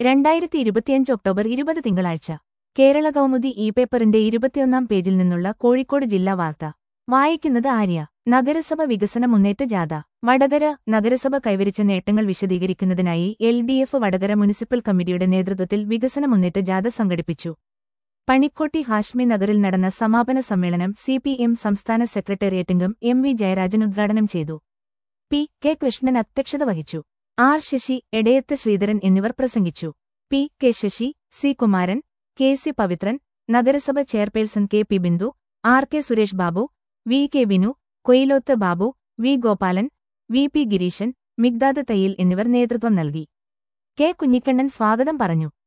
രണ്ടായിരത്തി ഇരുപത്തിയഞ്ച് ഒക്ടോബർ ഇരുപത് തിങ്കളാഴ്ച കേരള കൗമുദി ഇ പേപ്പറിന്റെ ഇരുപത്തിയൊന്നാം പേജിൽ നിന്നുള്ള കോഴിക്കോട് ജില്ലാ വാർത്ത വായിക്കുന്നത് ആര്യ നഗരസഭ വികസന മുന്നേറ്റ ജാഥ വടകര നഗരസഭ കൈവരിച്ച നേട്ടങ്ങൾ വിശദീകരിക്കുന്നതിനായി L D F Vadakara municipal കമ്മിറ്റിയുടെ നേതൃത്വത്തിൽ വികസന മുന്നേറ്റ ജാഥ സംഘടിപ്പിച്ചു പണിക്കോട്ടി ഹാഷ്മി നഗറിൽ നടന്ന സമാപന സമ്മേളനം സി പി എം സംസ്ഥാന സെക്രട്ടേറിയറ്റംഗം എം വി ജയരാജൻ ഉദ്ഘാടനം ചെയ്തു പി കെ കൃഷ്ണൻ അധ്യക്ഷത വഹിച്ചു ആർ ശശി എടയത്ത് ശ്രീധരൻ എന്നിവർ പ്രസംഗിച്ചു P K Sasi C Kumaran K C Pavithran നഗരസഭ chairperson K P Bindu R K Suresh Babu V K Binu Koyiloth Babu V Gopalan V P Gireesan Migdad Thayyil എന്നിവർ നേതൃത്വം നൽകി കെ കുഞ്ഞിക്കണ്ണൻ സ്വാഗതം പറഞ്ഞു